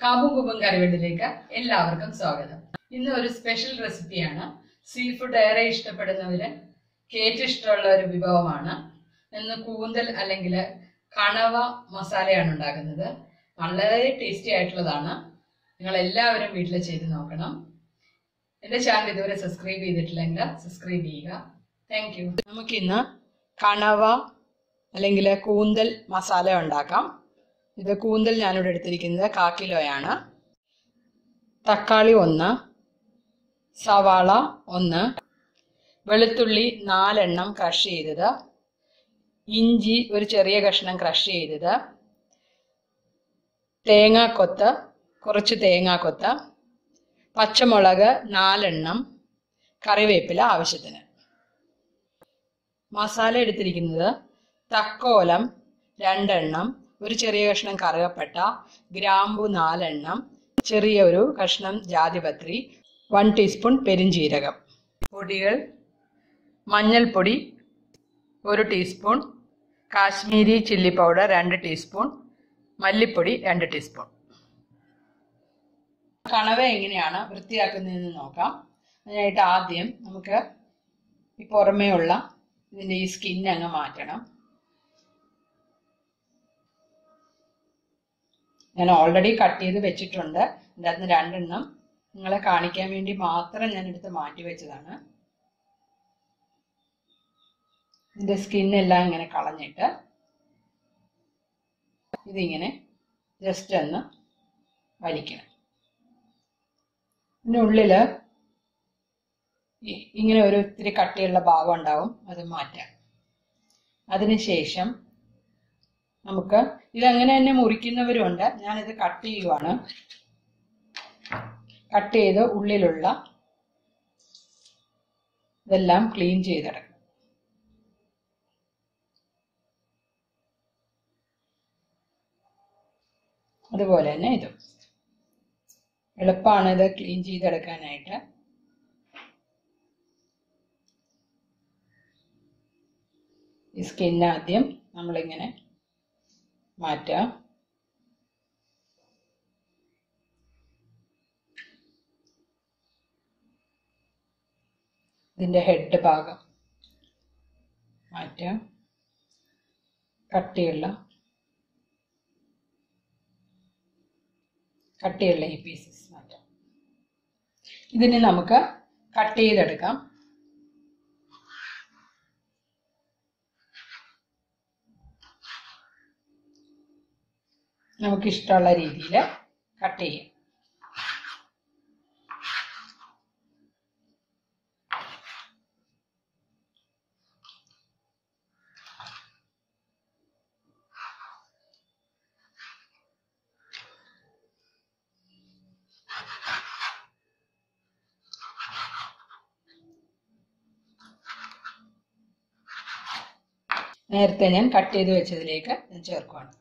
കാബും കുബും കറിവെട്ടിലേക്ക് എല്ലാവർക്കും സ്വാഗതം ഇന്ന് ഒരു സ്പെഷ്യൽ റെസിപ്പിയാണ് സീ ഫുഡ് ഏറെ ഇഷ്ടപ്പെടുന്നവര് ഏറ്റവും ഇഷ്ടമുള്ള ഒരു വിഭവമാണ് ഇന്ന് കൂന്തൽ അല്ലെങ്കിൽ കണവ മസാലയാണ് ഉണ്ടാക്കുന്നത് വളരെ ടേസ്റ്റി ആയിട്ടുള്ളതാണ് നിങ്ങൾ എല്ലാവരും വീട്ടിൽ ചെയ്ത് നോക്കണം എൻ്റെ ചാനൽ ഇതുവരെ സബ്സ്ക്രൈബ് ചെയ്തിട്ടില്ലെങ്കിൽ സബ്സ്ക്രൈബ് ചെയ്യുക താങ്ക് യു നമുക്കിന്ന് കണവ അല്ലെങ്കിൽ കൂന്തൽ മസാല ഉണ്ടാക്കാം ഇത് കൂന്തൽ ഞാനിവിടെ എടുത്തിരിക്കുന്നത് കാ കിലോയാണ് തക്കാളി ഒന്ന് സവാള ഒന്ന് വെളുത്തുള്ളി നാലെണ്ണം ക്രഷ് ചെയ്തത് ഇഞ്ചി ഒരു ചെറിയ കഷ്ണം ക്രഷ് ചെയ്തത് തേങ്ങാക്കൊത്ത് കുറച്ച് തേങ്ങാക്കൊത്ത് പച്ചമുളക് നാലെണ്ണം കറിവേപ്പില ആവശ്യത്തിന് മസാല എടുത്തിരിക്കുന്നത് തക്കോലം രണ്ടെണ്ണം ഒരു ചെറിയ കഷ്ണം കറുകപ്പട്ട ഗ്രാമ്പു നാലെണ്ണം ചെറിയ ഒരു കഷ്ണം ജാതിപത്രി വൺ ടീസ്പൂൺ പെരിഞ്ജീരകം പൊടികൾ മഞ്ഞൾപ്പൊടി ഒരു ടീസ്പൂൺ കാശ്മീരി ചില്ലി പൗഡർ രണ്ട് ടീസ്പൂൺ മല്ലിപ്പൊടി രണ്ട് ടീസ്പൂൺ കണവ എങ്ങനെയാണ് വൃത്തിയാക്കുന്നതെന്ന് നോക്കാം അതിനായിട്ട് ആദ്യം നമുക്ക് ഈ പുറമേ ഉള്ള ഇതിൻ്റെ ഈ സ്കിൻ അങ്ങ് മാറ്റണം ഞാൻ ഓൾറെഡി കട്ട് ചെയ്ത് വെച്ചിട്ടുണ്ട് ഇതിൻ്റെ അകത്ത് രണ്ടെണ്ണം നിങ്ങളെ കാണിക്കാൻ വേണ്ടി മാത്രം ഞാൻ എടുത്ത് മാറ്റി വെച്ചതാണ് ഇതിൻ്റെ സ്കിന്നെല്ലാം ഇങ്ങനെ കളഞ്ഞിട്ട് ഇതിങ്ങനെ ജസ്റ്റ് ഒന്ന് വലിക്കണം ഇതിൻ്റെ ഉള്ളിൽ ഇങ്ങനെ ഒരു ഇത്തിരി കട്ടിയുള്ള ഭാഗം ഉണ്ടാവും അത് മാറ്റാം അതിനുശേഷം നമുക്ക് ഇതങ്ങനെ തന്നെ മുറിക്കുന്നവരുണ്ട് ഞാനിത് കട്ട് ചെയ്യുവാണ് കട്ട് ചെയ്ത് ഉള്ളിലുള്ള ഇതെല്ലാം ക്ലീൻ ചെയ്തെടുക്കും അതുപോലെ തന്നെ ഇതും എളുപ്പമാണ് ഇത് ക്ലീൻ ചെയ്തെടുക്കാനായിട്ട് ഈ സ്കിൻ ആദ്യം നമ്മളിങ്ങനെ മാറ്റാം ഇതിൻ്റെ ഹെഡ് ഭാഗം മാറ്റാം കട്ടിയുള്ള കട്ടിയുള്ള ഈ പീസസ് മാറ്റാം ഇതിനെ നമുക്ക് കട്ട് ചെയ്തെടുക്കാം നമുക്ക് ഇഷ്ടമുള്ള രീതിയിൽ കട്ട് ചെയ്യാം നേരത്തെ ഞാൻ കട്ട് ചെയ്ത് വെച്ചതിലേക്ക് ഞാൻ ചേർക്കുവാണ്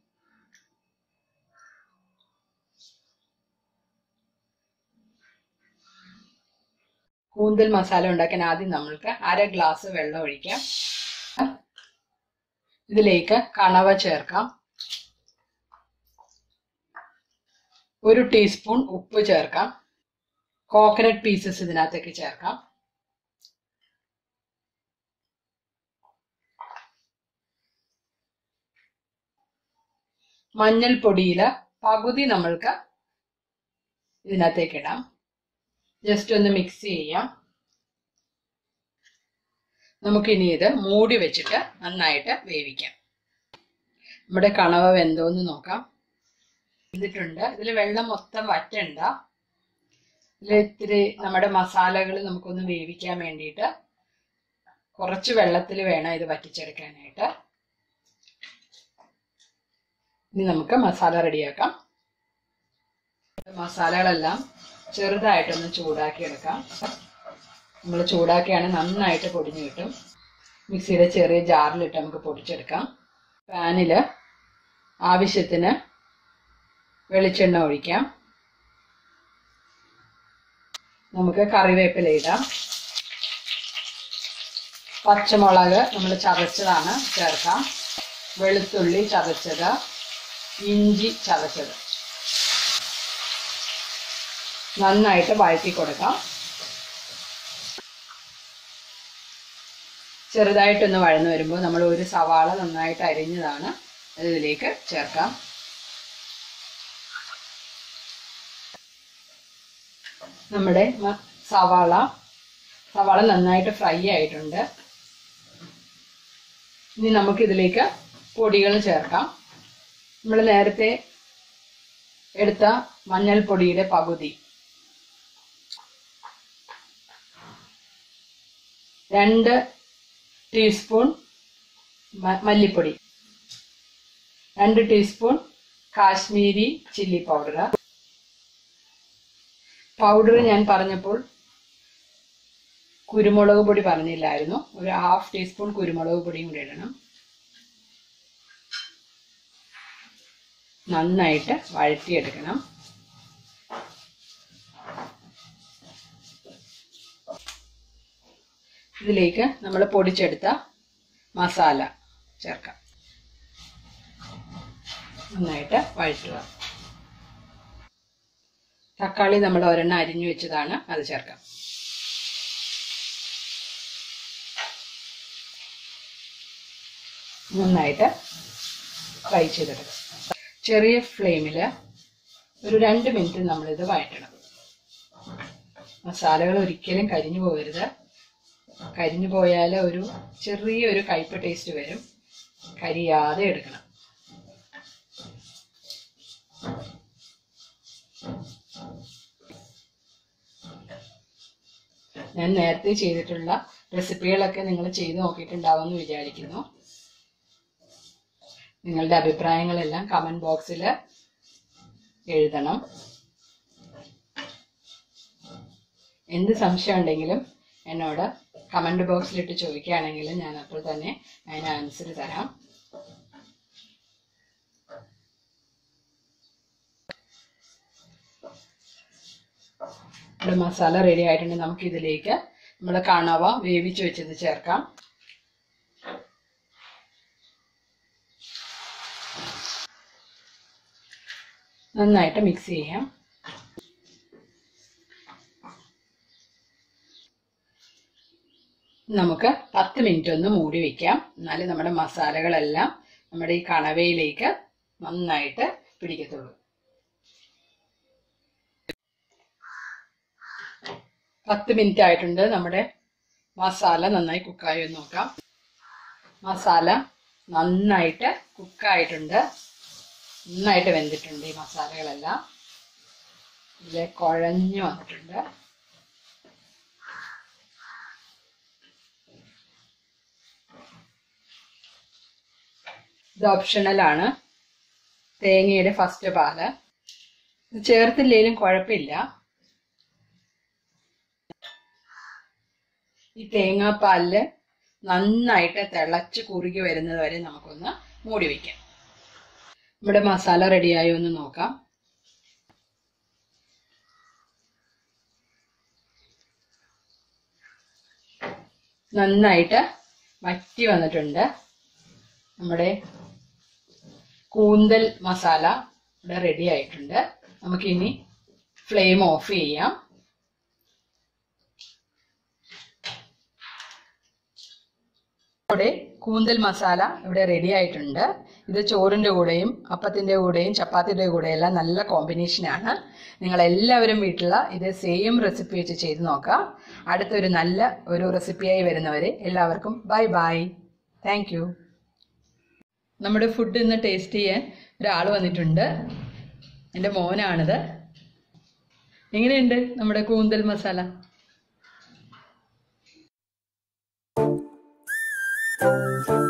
കൂന്തൽ മസാല ഉണ്ടാക്കാൻ ആദ്യം നമ്മൾക്ക് അര ഗ്ലാസ് വെള്ളം ഒഴിക്കാം ഇതിലേക്ക് കണവ ചേർക്കാം ഒരു ടീസ്പൂൺ ഉപ്പ് ചേർക്കാം കോക്കനട്ട് പീസസ് ഇതിനകത്തേക്ക് ചേർക്കാം മഞ്ഞൾപ്പൊടിയിൽ പകുതി നമ്മൾക്ക് ഇതിനകത്തേക്ക് ഇടാം ജസ്റ്റ് ഒന്ന് മിക്സ് ചെയ്യാം നമുക്കിനി ഇത് മൂടി വെച്ചിട്ട് നന്നായിട്ട് വേവിക്കാം നമ്മുടെ കണവ വെന്തോന്ന് നോക്കാം വെന്തിട്ടുണ്ട് ഇതിൽ വെള്ളം മൊത്തം വറ്റണ്ട ഇതിൽ ഇത്തിരി നമ്മുടെ മസാലകൾ നമുക്കൊന്ന് വേവിക്കാൻ വേണ്ടിയിട്ട് കുറച്ച് വെള്ളത്തിൽ വേണം ഇത് വറ്റിച്ചെടുക്കാനായിട്ട് ഇനി നമുക്ക് മസാല റെഡിയാക്കാം മസാലകളെല്ലാം ചെറുതായിട്ടൊന്ന് ചൂടാക്കി എടുക്കാം നമ്മൾ ചൂടാക്കിയാണ് നന്നായിട്ട് പൊടിഞ്ഞു കിട്ടും മിക്സിയുടെ ചെറിയ ജാറിലിട്ട് നമുക്ക് പൊടിച്ചെടുക്കാം പാനിൽ ആവശ്യത്തിന് വെളിച്ചെണ്ണ ഒഴിക്കാം നമുക്ക് കറിവേപ്പില ഇടാം പച്ചമുളക് നമ്മൾ ചതച്ചതാണ് ചേർക്കാം വെളുത്തുള്ളി ചതച്ചത് ഇഞ്ചി ചതച്ചത് നന്നായിട്ട് വഴറ്റി കൊടുക്കാം ചെറുതായിട്ടൊന്ന് വഴന്നു വരുമ്പോൾ നമ്മൾ ഒരു സവാള നന്നായിട്ട് അരിഞ്ഞതാണ് അത് ഇതിലേക്ക് ചേർക്കാം നമ്മുടെ മ- സവാള സവാള നന്നായിട്ട് ഫ്രൈ ആയിട്ടുണ്ട് ഇനി നമുക്കിതിലേക്ക് പൊടികൾ ചേർക്കാം നമ്മൾ നേരത്തെ എടുത്ത മഞ്ഞൾപ്പൊടിയുടെ പകുതി രണ്ട് ടീസ്പൂൺ മ- മല്ലിപ്പൊടി രണ്ട് teaspoon Kashmiri chilli powder powder ഞാൻ പറഞ്ഞപ്പോൾ കുരുമുളക് പൊടി പറഞ്ഞില്ലായിരുന്നു ഒരു ഹാഫ് ടീസ്പൂൺ കുരുമുളക് പൊടിയും കൂടി ഇടണം നന്നായിട്ട് വഴറ്റിയെടുക്കണം ഇതിലേക്ക് നമ്മൾ പൊടിച്ചെടുത്ത മസാല ചേർക്കാം നന്നായിട്ട് വഴറ്റുക തക്കാളി നമ്മൾ ഒരെണ്ണം അരിഞ്ഞു വെച്ചതാണ് അത് ചേർക്കാം നന്നായിട്ട് ഫ്രൈ ചെയ്തെടുക്കാം ചെറിയ ഫ്ലെയിമിൽ ഒരു രണ്ട് മിനിറ്റ് നമ്മളിത് വഴറ്റണം മസാലകൾ ഒരിക്കലും കരിഞ്ഞു പോകരുത് കരിഞ്ഞു പോയാൽ ഒരു ചെറിയൊരു കയ്പ് ടേസ്റ്റ് വരും കരിയാതെ എടുക്കണം ഞാൻ നേരത്തെ ചെയ്തിട്ടുള്ള റെസിപ്പികളൊക്കെ നിങ്ങൾ ചെയ്ത് നോക്കിയിട്ടുണ്ടാവുമെന്ന് വിചാരിക്കുന്നു നിങ്ങളുടെ അഭിപ്രായങ്ങളെല്ലാം കമന്റ് ബോക്സിൽ എഴുതണം എന്ത് സംശയം ഉണ്ടെങ്കിലും എന്നോട് കമന്റ് ബോക്സിലിട്ട് ചോദിക്കുകയാണെങ്കിൽ ഞാൻ അപ്പോൾ തന്നെ അതിന് ആൻസർ തരാം ഇവിടെ മസാല റെഡി ആയിട്ടുണ്ട് നമുക്ക് ഇതിലേക്ക് നമ്മൾ കണവ വേവിച്ച് വെച്ചത് ചേർക്കാം നന്നായിട്ട് മിക്സ് ചെയ്യാം നമുക്ക് പത്ത് മിനിറ്റ് ഒന്ന് മൂടി വെക്കാം എന്നാലും നമ്മുടെ മസാലകളെല്ലാം നമ്മുടെ ഈ കണവയിലേക്ക് നന്നായിട്ട് പിടിക്കത്തുള്ളൂ പത്ത് മിനിറ്റ് ആയിട്ടുണ്ട് നമ്മുടെ മസാല നന്നായി കുക്കായി എന്ന് നോക്കാം മസാല നന്നായിട്ട് കുക്കായിട്ടുണ്ട് നന്നായിട്ട് വെന്തിട്ടുണ്ട് ഈ മസാലകളെല്ലാം ഇതിലെ കുഴഞ്ഞു വന്നിട്ടുണ്ട് ഇത് ഓപ്ഷണലാണ് തേങ്ങയുടെ ഫസ്റ്റ് പാല് ഇത് ചേർത്തില്ലെങ്കിലും കുഴപ്പമില്ല ഈ തേങ്ങാപ്പാലില് നന്നായിട്ട് തിളച്ച് കുറുകി വരുന്നത് വരെ നമുക്കൊന്ന് മൂടി വയ്ക്കാം നമ്മുടെ മസാല റെഡിയായോ എന്ന് നോക്കാം നന്നായിട്ട് വറ്റി വന്നിട്ടുണ്ട് നമ്മുടെ കൂന്തൽ മസാല ഇവിടെ റെഡി ആയിട്ടുണ്ട് നമുക്കിനി ഫ്ലെയിം ഓഫ് ചെയ്യാം ഇവിടെ കൂന്തൽ മസാല ഇവിടെ റെഡി ആയിട്ടുണ്ട് ഇത് ചോറിൻ്റെ കൂടെയും അപ്പത്തിൻ്റെ കൂടെയും ചപ്പാത്തിയുടെ കൂടെയും എല്ലാം നല്ല കോമ്പിനേഷനാണ് നിങ്ങൾ എല്ലാവരും വീട്ടിൽ ഇത് സെയിം റെസിപ്പി വെച്ച് ചെയ്ത് നോക്കാം അടുത്തൊരു നല്ല ഒരു റെസിപ്പിയായി വരുന്നവരെ എല്ലാവർക്കും ബൈ ബൈ താങ്ക് യു നമ്മുടെ ഫുഡ് ഇന്ന് ടേസ്റ്റ് ചെയ്യാൻ ഒരാൾ വന്നിട്ടുണ്ട് എൻ്റെ മോനാണിത് എങ്ങനെയുണ്ട് നമ്മുടെ കൂന്തൽ മസാല Thank